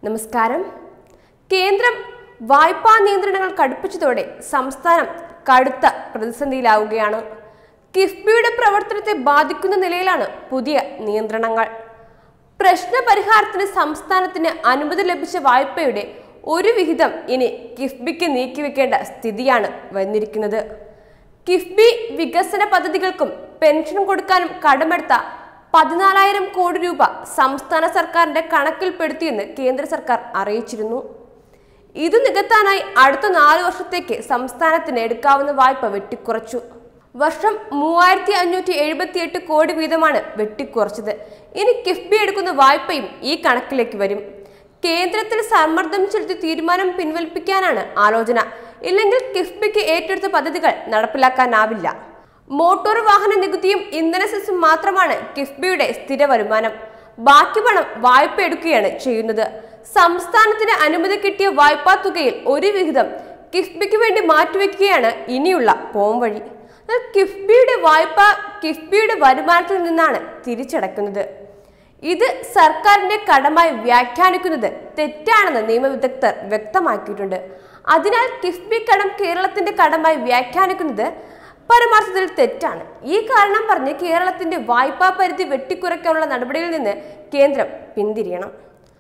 നമസ്കാരം കേന്ദ്രം വായ്പാ നിയന്ത്രണങ്ങൾ കടുപ്പിച്ചതോടെ സംസ്ഥാനം കടുത്ത പ്രതിസന്ധിയിലാവുകയാണ് കിഫ്ബിയുടെ പ്രവർത്തനത്തെ ബാധിക്കുന്ന നിലയിലാണ് പുതിയ നിയന്ത്രണങ്ങൾ പ്രശ്ന പരിഹാരത്തിന് സംസ്ഥാനത്തിന് അനുമതി ലഭിച്ച വായ്പയുടെ ഒരു വിഹിതം ഇനി കിഫ്ബിക്ക് നീക്കിവെക്കേണ്ട സ്ഥിതിയാണ് വന്നിരിക്കുന്നത് കിഫ്ബി വികസന പദ്ധതികൾക്കും പെൻഷൻ കൊടുക്കാനും കടമെടുത്ത പതിനാലായിരം കോടി രൂപ സംസ്ഥാന സർക്കാരിന്റെ കണക്കിൽപ്പെടുത്തിയെന്ന് കേന്ദ്ര സർക്കാർ അറിയിച്ചിരുന്നു ഇത് നികത്താനായി അടുത്ത നാല് വർഷത്തേക്ക് സംസ്ഥാനത്തിന് എടുക്കാവുന്ന വായ്പ വെട്ടിക്കുറച്ചു വർഷം മൂവായിരത്തി അഞ്ഞൂറ്റി എഴുപത്തി എട്ട് കോടി വീതമാണ് വെട്ടിക്കുറച്ചത് ഇനി കിഫ്ബി എടുക്കുന്ന വായ്പയും ഈ കണക്കിലേക്ക് വരും കേന്ദ്രത്തിൽ സമ്മർദ്ദം ചെലുത്തി തീരുമാനം പിൻവലിപ്പിക്കാനാണ് ആലോചന ഇല്ലെങ്കിൽ കിഫ്ബിക്ക് ഏറ്റെടുത്ത പദ്ധതികൾ നടപ്പിലാക്കാനാവില്ല മോട്ടോർ വാഹന നികുതിയും ഇന്ധന സെസ്സും മാത്രമാണ് കിഫ്ബിയുടെ സ്ഥിര വരുമാനം ബാക്കി പണം വായ്പ എടുക്കുകയാണ് ചെയ്യുന്നത് സംസ്ഥാനത്തിന് അനുമതി കിട്ടിയ വായ്പാ തുകയിൽ ഒരു വിഹിതം കിഫ്ബിക്ക് വേണ്ടി മാറ്റിവെക്കുകയാണ് ഇനിയുള്ള പോംവഴി എന്നാൽ കിഫ്ബിയുടെ വായ്പ കിഫ്ബിയുടെ വരുമാനത്തിൽ നിന്നാണ് തിരിച്ചടക്കുന്നത് ഇത് സർക്കാരിന്റെ കടമായി വ്യാഖ്യാനിക്കുന്നത് തെറ്റാണെന്ന് നിയമവിദഗ്ധർ വ്യക്തമാക്കിയിട്ടുണ്ട് അതിനാൽ കിഫ്ബി കടം കേരളത്തിന്റെ കടമായി വ്യാഖ്യാനിക്കുന്നത് പരമാർത്ഥത്തിൽ തെറ്റാണ് ഈ കാരണം പറഞ്ഞ് കേരളത്തിന്റെ വായ്പാ പരിധി വെട്ടിക്കുറയ്ക്കാനുള്ള നടപടിയിൽ നിന്ന് കേന്ദ്രം പിന്തിരിയണം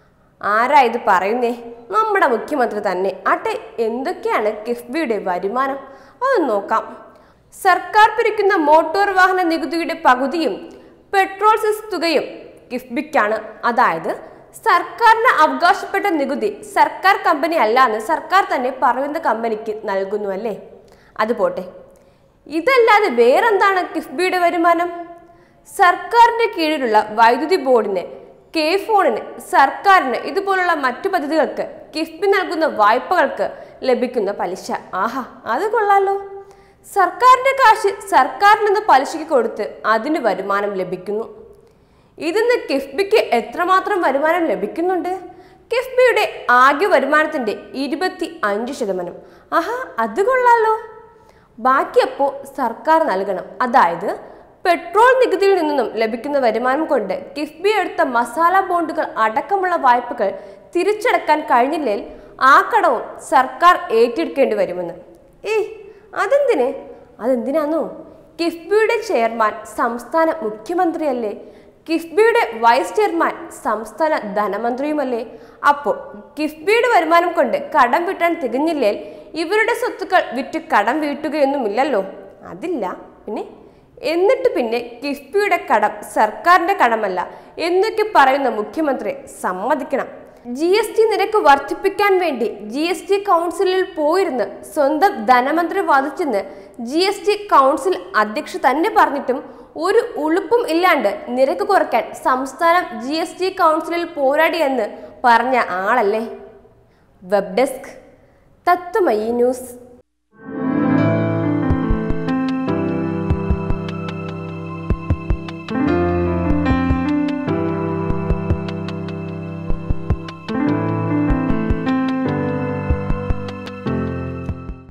ആരാ ഇത് പറയുന്നേ നമ്മുടെ മുഖ്യമന്ത്രി തന്നെ ആട്ടെ എന്തൊക്കെയാണ് കിഫ്ബിയുടെ വരുമാനം അത് നോക്കാം സർക്കാർ പിരിക്കുന്ന മോട്ടോർ വാഹന നികുതിയുടെ പകുതിയും പെട്രോൾ സെസ് തുകയും കിഫ്ബിക്കാണ് അതായത് സർക്കാരിന് അവകാശപ്പെട്ട നികുതി സർക്കാർ കമ്പനി അല്ലാന്ന് സർക്കാർ തന്നെ പറയുന്ന കമ്പനിക്ക് നൽകുന്നു അല്ലേ അത് പോട്ടെ ഇതല്ലാതെ വേറെന്താണ് കിഫ്ബിയുടെ വരുമാനം സർക്കാരിന്റെ കീഴിലുള്ള വൈദ്യുതി ബോർഡിന് കെ ഫോണിന് സർക്കാരിന് ഇതുപോലുള്ള മറ്റു പദ്ധതികൾക്ക് കിഫ്ബി നൽകുന്ന വായ്പകൾക്ക് ലഭിക്കുന്ന പലിശ ആഹാ അത് കൊള്ളാലോ സർക്കാരിന്റെ കാശ് സർക്കാരിൽ നിന്ന് പലിശയ്ക്ക് കൊടുത്ത് അതിന് വരുമാനം ലഭിക്കുന്നു ഇതിന്ന് കിഫ്ബിക്ക് എത്രമാത്രം വരുമാനം ലഭിക്കുന്നുണ്ട് കിഫ്ബിയുടെ ആകെ വരുമാനത്തിന്റെ ഇരുപത്തി അഞ്ച് ശതമാനം ആഹാ അത് കൊള്ളാലോ ബാക്കിയപ്പോൾ സർക്കാർ നൽകണം അതായത് പെട്രോൾ നികുതിയിൽ നിന്നും ലഭിക്കുന്ന വരുമാനം കൊണ്ട് കിഫ്ബി എടുത്ത മസാല ബോണ്ടുകൾ അടക്കമുള്ള വായ്പകൾ തിരിച്ചടക്കാൻ കഴിഞ്ഞില്ലെങ്കിൽ ആ കടവും സർക്കാർ ഏറ്റെടുക്കേണ്ടി വരുമെന്ന് ഏയ് അതെന്തിന് അതെന്തിനാന്നോ കിഫ്ബിയുടെ ചെയർമാൻ സംസ്ഥാന മുഖ്യമന്ത്രിയല്ലേ കിഫ്ബിയുടെ വൈസ് ചെയർമാൻ സംസ്ഥാന ധനമന്ത്രിയുമല്ലേ അപ്പോൾ കിഫ്ബിയുടെ വരുമാനം കൊണ്ട് കടം വീട്ടാൻ തികഞ്ഞില്ലേൽ ഇവരുടെ സ്വത്തുക്കൾ വിറ്റ് കടം വീട്ടുകയൊന്നുമില്ലല്ലോ അതില്ല പിന്നെ എന്നിട്ട് പിന്നെ കിഫ്ബിയുടെ കടം സർക്കാരിന്റെ കടമല്ല എന്നൊക്കെ പറയുന്ന മുഖ്യമന്ത്രി സമ്മതിക്കണം ജി എസ് ടി നിരക്ക് വർദ്ധിപ്പിക്കാൻ വേണ്ടി ജി എസ് ടി കൗൺസിലിൽ പോയിരുന്ന് സ്വന്തം ധനമന്ത്രി വാദിച്ചെന്ന് ജി എസ് ടി കൗൺസിൽ അധ്യക്ഷ തന്നെ പറഞ്ഞിട്ടും ഒരു ഉളുപ്പും ഇല്ലാണ്ട് നിരക്ക് കുറയ്ക്കാൻ സംസ്ഥാനം ജി എസ് ടി കൗൺസിലിൽ പോരാടിയെന്ന് പറഞ്ഞ ആളല്ലേ വെബ് ഡെസ്ക് തത്വമയി ന്യൂസ്